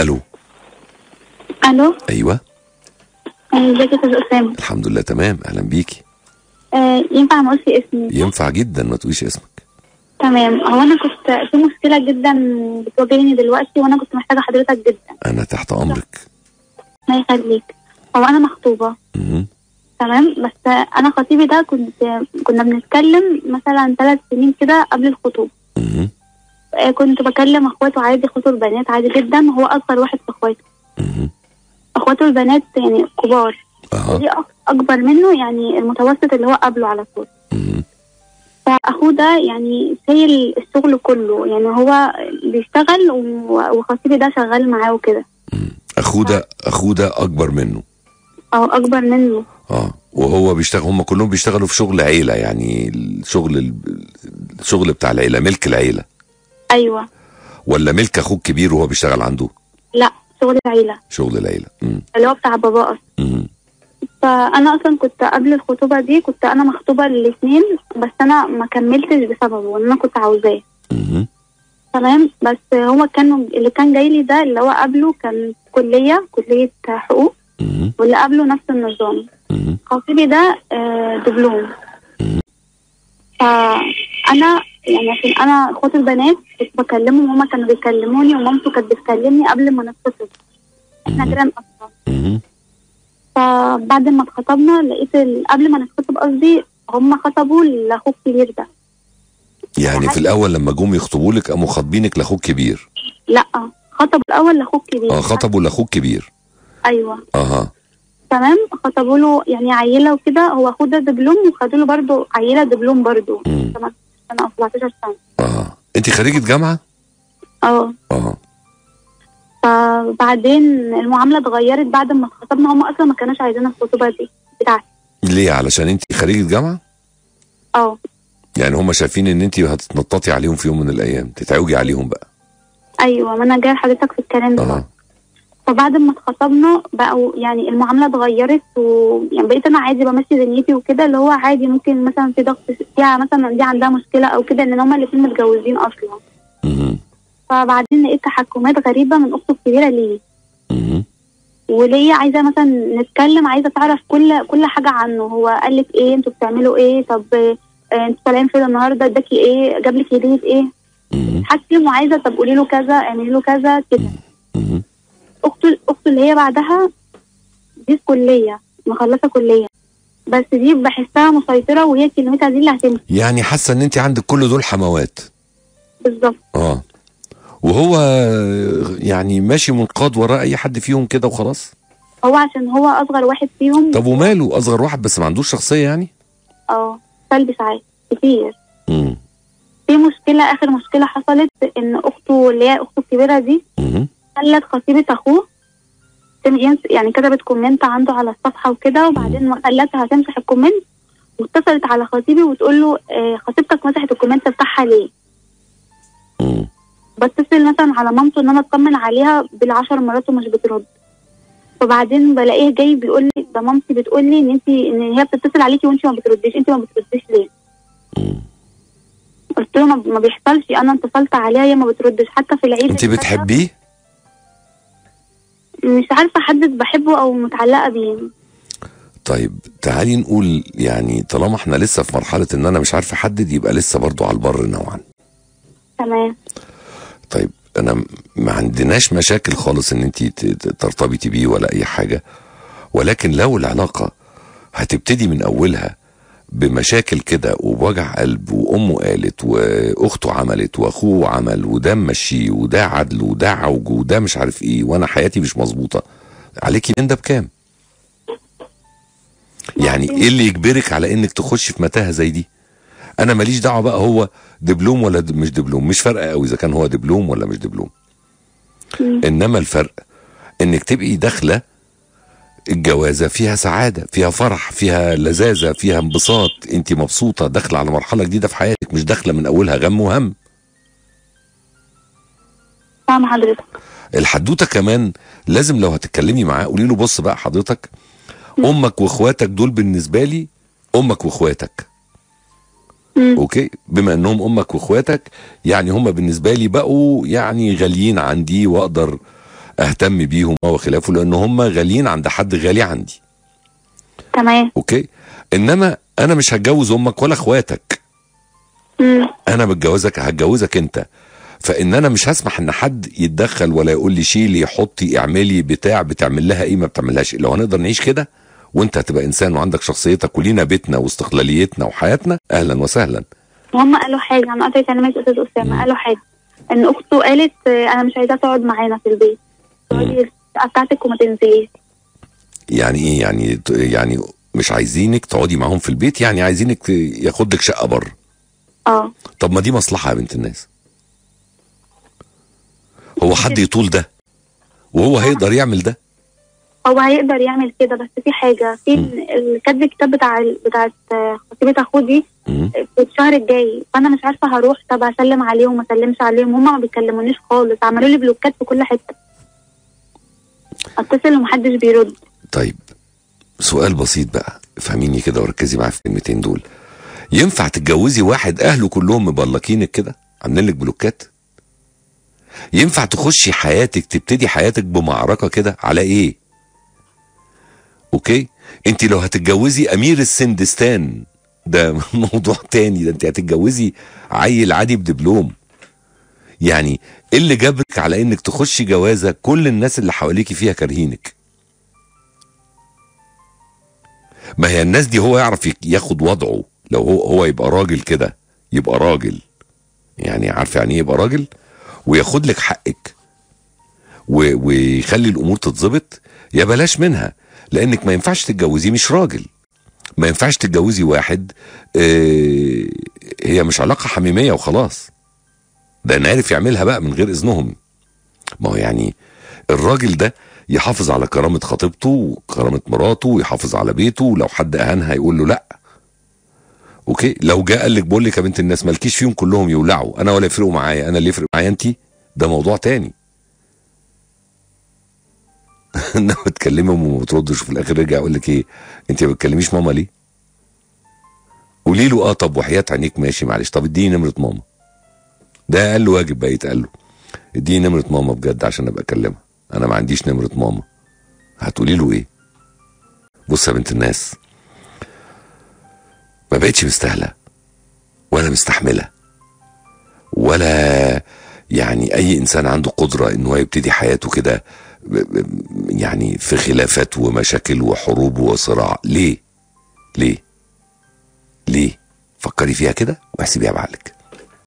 الو الو ايوه آه، ازيك يا استاذ اسامه الحمد لله تمام اهلا بيكي آه، ينفع ما اقولش اسمي ينفع جدا ما تقوليش اسمك تمام هو انا كنت في مشكله جدا بتواجهني دلوقتي وانا كنت محتاجه حضرتك جدا انا تحت امرك ما يخليك هو انا مخطوبه مهم. تمام بس انا خطيبي ده كنت كنا بنتكلم مثلا ثلاث سنين كده قبل الخطوبه مهم. آه، كنت بكلم اخواته عادي اخواته البنات عادي جدا وهو اصغر واحد في اخواته مهم. اخواته البنات يعني كبار اها ودي أك- اكبر منه يعني المتوسط اللي هو قبله على طول مهم. فاخوه ده يعني شايل الشغل كله يعني هو بيشتغل و- وخطيبي ده شغال معاه وكده اخوه ده اخوه ده اكبر منه او اكبر منه اه وهو بيشتغل هم كلهم بيشتغلوا في شغل عيله يعني الشغل الشغل بتاع العيله ملك العيله ايوه ولا ملك اخوك كبير وهو بيشتغل عنده لا شغل العيله شغل العيله مم. اللي هو بتاع بابا اصلا مم. فانا اصلا كنت قبل الخطوبه دي كنت انا مخطوبه للاثنين بس انا ما كملتش بسببه ان انا كنت عاوزاه مهم. تمام بس هو كان اللي كان جاي لي ده اللي هو قبله كان كليه كليه حقوق مهم. واللي قبله نفس النظام مهم. خطيبي ده آه، دبلوم فانا يعني عشان انا اخوات البنات كنت بكلمهم هما كانوا بيكلموني ومامته كانت بتكلمني قبل ما نتخطب احنا كده نقطع مهم. فبعد ما اتخطبنا لقيت ال- قبل ما نتخطب قصدي هم خطبوا لاخوه الكبير ده يعني في الاول لما جم يخطبوا لك قاموا خاطبينك لاخوك كبير لا خطبوا الاول لاخوه الكبير اه خطبوا لاخوك كبير ايوه اها تمام خطبوا له يعني عيله وكده هو اخوه ده دبلوم وخدوا له برضه عيله دبلوم برضه مم. 18 سنه او 17 سنه اه انت خريجه جامعه اه اه فبعدين المعامله اتغيرت بعد ما اتخطبنا هم اصلا ما كانوش عايزين الخطوبه دي بتاعتي ليه علشان انت خريجه جامعه اه يعني هم شايفين ان انت هتتنططي عليهم في يوم من الايام تتعوجي عليهم بقى ايوه ما انا جايه لحضرتك في الكلام ده اه فبعد ما اتخطبنا بقوا يعني المعامله اتغيرت ويعني بقيت انا عادي بمشي دنيتي وكده اللي هو عادي ممكن مثلا في ضغط فيها مثلا دي عندها مشكله او كده ان هما الاثنين متجوزين اصلا مهم. فبعدين لقيت تحكمات غريبه من اخته الكبيره ليه مهم. وليه عايزه مثلا نتكلم عايزه تعرف كل كل حاجه عنه هو قال لك ايه انتوا بتعملوا ايه طب آه، انتوا طالعين فين النهارده اداكي ايه جاب لك هديه ايه مهم. تحكم وعايزه طب قولي له كذا اعملي له كذا كده مهم. اخته اخته اللي هي بعدها دي في كليه مخلصه كليه بس دي بحسها مسيطره وهي كلمتها دي اللي هتمشي يعني حاسه ان انت عندك كل دول حموات بالظبط اه وهو يعني ماشي منقاد وراء اي حد فيهم كده وخلاص هو عشان هو اصغر واحد فيهم طب وماله اصغر واحد بس ما عندوش شخصيه يعني اه سلبي ساعات كتير امم في مشكله اخر مشكله حصلت ان اخته اللي هي اخته الكبيره دي مهم. خلت خطيبه اخوه تم- ينس- يعني كتبت كومنت عنده على الصفحه وكده وبعدين ما خلتها تمسح الكومنت واتصلت على خطيبي وتقول له آه خطيبتك مسحت الكومنت بتاعها ليه؟ مم. بتصل مثلا على مامته ان انا اطمن عليها بالعشر مرات ومش بترد فبعدين بلاقيه جاي بيقول لي ده مامتي بتقول لي ان انت ان هي بتتصل عليكي وانت ما بترديش انت ما بترديش ليه؟ مم. قلت له ما ما بيحصلش انا اتصلت عليها هي ما بتردش حتى في العيد انت اللي فات ده بتحبيه مش عارفه احدد بحبه او متعلقه بيه طيب تعالي نقول يعني طالما احنا لسه في مرحله ان انا مش عارف احدد يبقى لسه برضو على البر نوعا تمام طيب انا م- ما عندناش مشاكل خالص ان انت ت- ت- ترتبطي بيه ولا اي حاجه ولكن لو العلاقه هتبتدي من اولها بمشاكل كده وبوجع قلب وامه قالت واخته عملت واخوه عمل وده مشي وده عدل وده عوج وده مش عارف ايه وانا حياتي مش مظبوطه عليكي من ده بكام؟ يعني ايه اللي يجبرك على انك تخش في متاهه زي دي؟ انا ماليش دعوه بقى هو دبلوم ولا د- مش دبلوم مش فارقه قوي اذا كان هو دبلوم ولا مش دبلوم مم. انما الفرق انك تبقي داخله الجوازه فيها سعاده فيها فرح فيها لذاذه فيها انبساط انت مبسوطه داخله على مرحله جديده في حياتك مش داخله من اولها غم وهم فاهمه حضرتك الحدوته كمان لازم لو هتتكلمي معاه قولي له بص بقى حضرتك امك واخواتك دول بالنسبه لي امك واخواتك مم. اوكي بما انهم امك واخواتك يعني هم بالنسبه لي بقوا يعني غاليين عندي واقدر اهتم بيهم وخلافه لان هم غاليين عند حد غالي عندي تمام اوكي انما انا مش هتجوز امك ولا اخواتك امم انا متجوزك هتجوزك انت فان انا مش هسمح ان حد يتدخل ولا يقول لي شيلي حطي اعملي بتاع بتعمل لها ايه ما بتعملهاش لو هنقدر نعيش كده وانت هتبقى انسان وعندك شخصيتك ولينا بيتنا واستقلاليتنا وحياتنا اهلا وسهلا وهم قالوا حاجه انا قطعت كلمات استاذ اسامه قالوا حاجه ان اخته قالت آه، انا مش عايزاها تقعد معانا في البيت تقعدي الشقه بتاعتك وما تنزليش يعني ايه يعني يعني مش عايزينك تقعدي معاهم في البيت يعني عايزينك ياخد لك شقه بره اه طب ما دي مصلحه يا بنت الناس هو حد يطول ده وهو هيقدر يعمل ده هو هيقدر يعمل كده بس في حاجه في ال- كاتب الكتاب بتاع ال- بتاعت آه، خطيبه اخوه دي مم. في الشهر الجاي فانا مش عارفه هروح طب اسلم عليهم ما اسلمش عليهم هم ما بيكلمونيش خالص عملوا لي بلوكات في كل حته اتصل ومحدش بيرد طيب سؤال بسيط بقى فهميني كده وركزي معايا في الكلمتين دول ينفع تتجوزي واحد اهله كلهم مبلكينك كده عاملين لك بلوكات ينفع تخشي حياتك تبتدي حياتك بمعركه كده على ايه اوكي انت لو هتتجوزي امير السندستان ده موضوع تاني ده انت هتتجوزي عيل عادي بدبلوم يعني ايه اللي جابرك على انك تخشي جوازه كل الناس اللي حواليكي فيها كارهينك ما هي الناس دي هو يعرف يك- ياخد وضعه لو هو هو يبقى راجل كده يبقى راجل يعني عارف يعني ايه يبقى راجل وياخد لك حقك و- ويخلي الامور تتظبط يا بلاش منها لانك ما ينفعش تتجوزيه مش راجل ما ينفعش تتجوزي واحد آه هي مش علاقه حميميه وخلاص ده انا عارف يعملها بقى من غير اذنهم ما هو يعني الراجل ده يحافظ على كرامة خطيبته وكرامة مراته ويحافظ على بيته ولو حد أهانها يقول له لا اوكي لو جاء قال لك بقول لك يا بنت الناس مالكيش فيهم كلهم يولعوا انا ولا يفرقوا معايا انا اللي يفرق معايا انت ده موضوع تاني انما بتكلمهم وما بتردش وفي الاخر يرجع يقول لك ايه انت ما بتكلميش ماما ليه قولي له اه طب وحياة عينيك ماشي معلش طب اديني نمرة ماما ده اقل واجب بقى يتقال له اديني نمرة ماما بجد عشان ابقى اكلمها انا ما عنديش نمرة ماما هتقولي له ايه بص يا بنت الناس ما بقتش مستاهله ولا مستحمله ولا يعني اي انسان عنده قدره ان هو يبتدي حياته كده ب- ب- يعني في خلافات ومشاكل وحروب وصراع ليه ليه ليه فكري فيها كده واحسبيها بعقلك